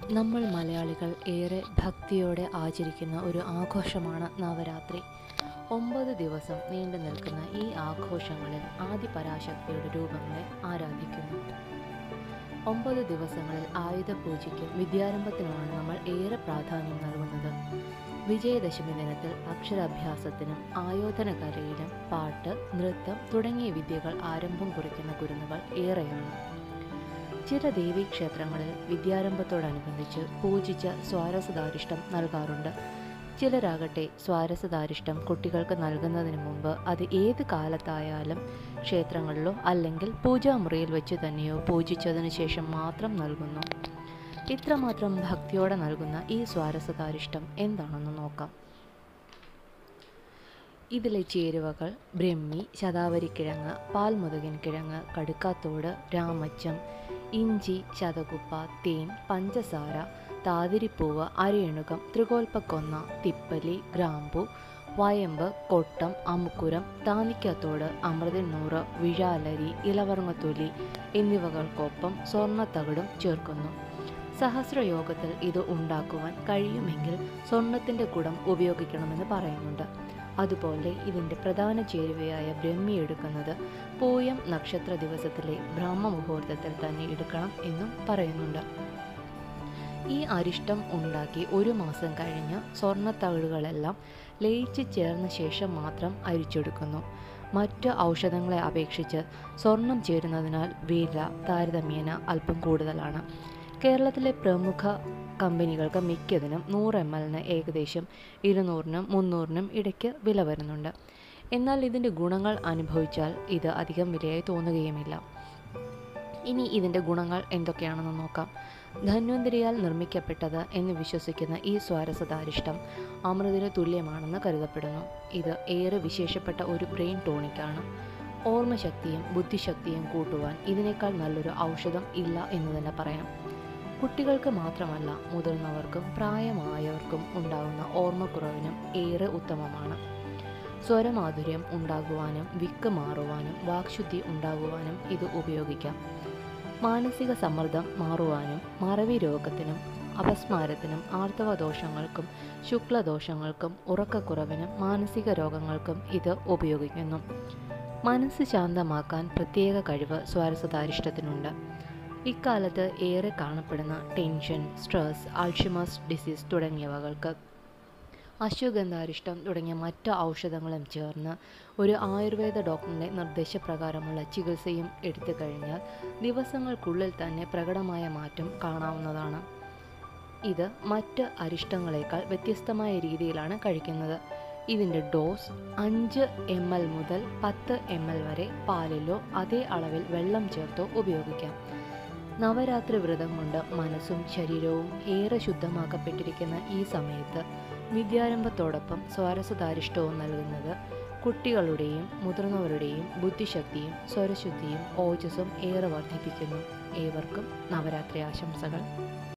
നമ്മൾ മലയാളികൾ ഏറെ ഭക്തിയോടെ ആചരിക്കുന്ന ഒരു ആഘോഷമാണ് നവരാത്രി ഒമ്പത് ദിവസം നീണ്ടു നിൽക്കുന്ന ഈ ആഘോഷങ്ങളിൽ ആദിപരാശക്തിയുടെ രൂപങ്ങളെ ആരാധിക്കുന്നു ഒമ്പത് ദിവസങ്ങളിൽ ആയുധ പൂജയ്ക്കും വിദ്യാരംഭത്തിനുമാണ് നമ്മൾ ഏറെ പ്രാധാന്യം നൽകുന്നത് വിജയദശമി ദിനത്തിൽ അക്ഷരാഭ്യാസത്തിനും ആയോധന കലയിലും പാട്ട് നൃത്തം തുടങ്ങിയ വിദ്യകൾ ആരംഭം കുറിക്കുന്ന കുരുന്നുകൾ ഏറെയാണ് ചില ദേവീക്ഷേത്രങ്ങളിൽ വിദ്യാരംഭത്തോടനുബന്ധിച്ച് പൂജിച്ച സ്വാരസദാരിഷ്ടം നൽകാറുണ്ട് ചിലരാകട്ടെ സ്വാരസദാരിഷ്ടം കുട്ടികൾക്ക് നൽകുന്നതിന് മുമ്പ് അത് ഏത് കാലത്തായാലും ക്ഷേത്രങ്ങളിലോ അല്ലെങ്കിൽ പൂജാമുറിയിൽ വെച്ച് തന്നെയോ പൂജിച്ചതിന് ശേഷം മാത്രം നൽകുന്നു ഇത്രമാത്രം ഭക്തിയോടെ നൽകുന്ന ഈ സ്വാരസദാരിഷ്ടം എന്താണെന്ന് നോക്കാം ഇതിലെ ചേരുവകൾ ബ്രഹ്മി ശതാവരിക്കിഴങ്ങ് പാൽമുതകൻ കിഴങ്ങ് കടുക്കാത്തോട് രാമച്ചം ഇഞ്ചി ശതകുപ്പ തേൻ പഞ്ചസാര താതിരിപ്പൂവ് അരയണുകം ത്രികോൽപ്പക്കൊന്ന തിപ്പലി ഗ്രാമ്പു വയമ്പ് കൊട്ടം അമുക്കുരം താനിക്കത്തോട് അമൃതന്നൂറ് വിഴാലരി ഇലവർങ്ങത്തൊലി എന്നിവകൾക്കൊപ്പം സ്വർണ്ണത്തകിടും ചേർക്കുന്നു സഹസ്രയോഗത്തിൽ ഇത് ഉണ്ടാക്കുവാൻ കഴിയുമെങ്കിൽ സ്വർണത്തിൻ്റെ കുടം ഉപയോഗിക്കണമെന്ന് പറയുന്നുണ്ട് അതുപോലെ ഇതിൻ്റെ പ്രധാന ചേരുവയായ ബ്രഹ്മി എടുക്കുന്നത് പൂയം നക്ഷത്ര ദിവസത്തിലെ ബ്രഹ്മമുഹൂർത്തത്തിൽ തന്നെ എടുക്കണം എന്നും പറയുന്നുണ്ട് ഈ അരിഷ്ടം ഉണ്ടാക്കി ഒരു മാസം കഴിഞ്ഞ് സ്വർണ്ണത്തകിടുകളെല്ലാം ലയിച്ച് ചേർന്ന ശേഷം മാത്രം അരിച്ചെടുക്കുന്നു മറ്റ് ഔഷധങ്ങളെ അപേക്ഷിച്ച് സ്വർണം ചേരുന്നതിനാൽ വില താരതമ്യേന അല്പം കൂടുതലാണ് കേരളത്തിലെ പ്രമുഖ കമ്പനികൾക്ക് മിക്കതിനും നൂറ് എം എല്ലിന് ഏകദേശം ഇരുന്നൂറിനും മുന്നൂറിനും ഇടയ്ക്ക് വില വരുന്നുണ്ട് എന്നാൽ ഇതിൻ്റെ ഗുണങ്ങൾ അനുഭവിച്ചാൽ ഇത് അധികം വിലയായി തോന്നുകയുമില്ല ഇനി ഇതിൻ്റെ ഗുണങ്ങൾ എന്തൊക്കെയാണെന്ന് നോക്കാം ധന്വന്തരിയാൽ നിർമ്മിക്കപ്പെട്ടത് എന്ന് വിശ്വസിക്കുന്ന ഈ സ്വാരസദാരിഷ്ടം അമൃതിന് തുല്യമാണെന്ന് കരുതപ്പെടുന്നു ഇത് ഏറെ വിശേഷപ്പെട്ട ഒരു ബ്രെയിൻ ടോണിക്കാണ് ഓർമ്മശക്തിയും ബുദ്ധിശക്തിയും കൂട്ടുവാൻ ഇതിനേക്കാൾ നല്ലൊരു ഔഷധം ഇല്ല എന്ന് തന്നെ പറയാം കുട്ടികൾക്ക് മാത്രമല്ല മുതിർന്നവർക്കും പ്രായമായവർക്കും ഉണ്ടാകുന്ന ഓർമ്മക്കുറവിനും ഏറെ ഉത്തമമാണ് സ്വരമാധുര്യം ഉണ്ടാകുവാനും വിക്ക് മാറുവാനും വാക്ശുദ്ധി ഉണ്ടാകുവാനും ഇത് ഉപയോഗിക്കാം മാനസിക സമ്മർദ്ദം മാറുവാനും മറവി രോഗത്തിനും അപസ്മാരത്തിനും ആർത്തവദോഷങ്ങൾക്കും ശുക്ലദോഷങ്ങൾക്കും ഉറക്കക്കുറവിനും മാനസിക രോഗങ്ങൾക്കും ഇത് ഉപയോഗിക്കുന്നു മനസ്സ് ശാന്തമാക്കാൻ പ്രത്യേക കഴിവ് സ്വാരസതാരിഷ്ടത്തിനുണ്ട് ഇക്കാലത്ത് ഏറെ കാണപ്പെടുന്ന ടെൻഷൻ സ്ട്രെസ് അൾഷിമസ് ഡിസീസ് തുടങ്ങിയവകൾക്ക് അശ്വഗന്ധാരിഷ്ടം തുടങ്ങിയ മറ്റ് ഔഷധങ്ങളും ചേർന്ന് ഒരു ആയുർവേദ ഡോക്ടറിൻ്റെ നിർദ്ദേശപ്രകാരമുള്ള ചികിത്സയും എടുത്തു കഴിഞ്ഞാൽ ദിവസങ്ങൾക്കുള്ളിൽ തന്നെ പ്രകടമായ മാറ്റം കാണാവുന്നതാണ് ഇത് മറ്റ് അരിഷ്ടങ്ങളെക്കാൾ വ്യത്യസ്തമായ രീതിയിലാണ് കഴിക്കുന്നത് ഇതിൻ്റെ ഡോസ് അഞ്ച് എം എൽ മുതൽ പത്ത് എം എൽ വരെ പാലിലോ അതേ അളവിൽ വെള്ളം ചേർത്തോ ഉപയോഗിക്കാം നവരാത്രി വ്രതം കൊണ്ട് മനസ്സും ശരീരവും ഏറെ ശുദ്ധമാക്കപ്പെട്ടിരിക്കുന്ന ഈ സമയത്ത് വിദ്യാരംഭത്തോടൊപ്പം സ്വാരസദാരിഷ്ടവും നൽകുന്നത് കുട്ടികളുടെയും മുതിർന്നവരുടെയും ബുദ്ധിശക്തിയും സ്വരശുദ്ധിയും ഓജസ്സും ഏറെ വർദ്ധിപ്പിക്കുന്നു ഏവർക്കും നവരാത്രി ആശംസകൾ